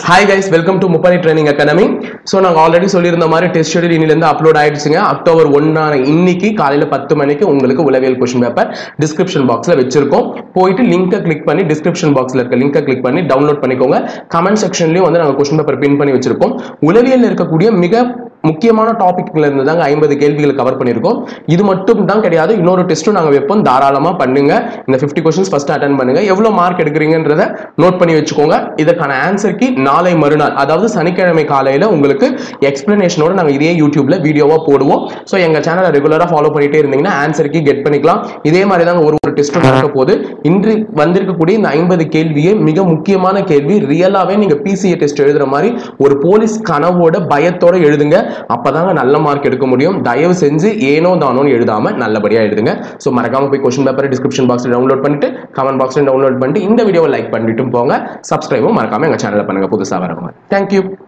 hi guys welcome to Muppani training academy so நாங்கள் already சொல்லியிருந்த மாதிரி டெஸ்ட் ஷெடியூல் இன்னிலேருந்து அப்லோட் ஆயிடுச்சுங்க அக்டோபர் ஒன்னான இன்னைக்கு காலையில் பத்து மணிக்கு உங்களுக்கு உளவியல் கொஷின் பேப்பர் டிஸ்கிரிப்ஷன் பாக்ஸில் வச்சிருக்கோம் போயிட்டு லிங்கை கிளிக் பண்ணி டிஸ்கிரிப்ஷன் பாக்ஸில் இருக்க லிங்கை கிளிக் பண்ணி டவுன்லோட் பண்ணிக்கோங்க கமெண்ட் செக்ஷன்லையும் வந்து நாங்கள் கொஷின் பேப்பர் பின் பண்ணி வச்சிருக்கோம் உளவியல் இருக்கக்கூடிய மிக முக்கியமான டாபிக்ல இருந்து தாங்க ஐம்பது கேள்விகளை கவர் பண்ணியிருக்கோம் இது மட்டும் தான் கிடையாது இன்னொரு டெஸ்ட்டும் நாங்கள் வைப்போம் தாராளமாக பண்ணுங்க இந்த ஃபிஃப்டி கொஸ்டின்ஸ் ஃபர்ஸ்ட் அட்டன் பண்ணுங்க எவ்வளோ மார்க் எடுக்கிறீங்கன்றத நோட் பண்ணி வச்சுக்கோங்க இதற்கான ஆன்சர் கி நாளை மறுநாள் அதாவது சனிக்கிழமை காலையில் உங்களுக்கு எக்ஸ்பிளனேஷனோட நாங்கள் இதே யூடியூப்ல வீடியோவாக போடுவோம் ஸோ எங்கள் சேனலை ரெகுலராக ஃபாலோ பண்ணிட்டே இருந்தீங்கன்னா ஆன்சர் கி கெட் பண்ணிக்கலாம் இதே மாதிரி தாங்க ஒரு ஒரு டெஸ்ட்டும் நடக்க போது இன்று வந்திருக்கக்கூடிய இந்த ஐம்பது கேள்வியே மிக முக்கியமான கேள்வி ரியலாகவே நீங்கள் பிசிஏ டெஸ்ட் எழுதுற மாதிரி ஒரு போலீஸ் கனவோட பயத்தோட எழுதுங்க அப்பதாங்க நல்ல மார்க் எடுக்க முடியும் தயவு செஞ்சு ஏனோ தானோன்னு எழுதாம நல்லபடியா எழுதுங்க ஸோ மறக்காம போய் கொஸ்டின் பேப்பர் டிஸ்கிரிப்ஷன் பாக்ஸ்ல டவுன்லோட் பண்ணிட்டு கமெண்ட் பாக்ஸ்ல டவுன்லோட் பண்ணிட்டு இந்த வீடியோவை லைக் பண்ணிட்டும் போங்க சப்ஸ்கிரைபும் மறக்காம எங்க சேனலை பண்ணுங்க புதுசா வரவங்க தேங்க்யூ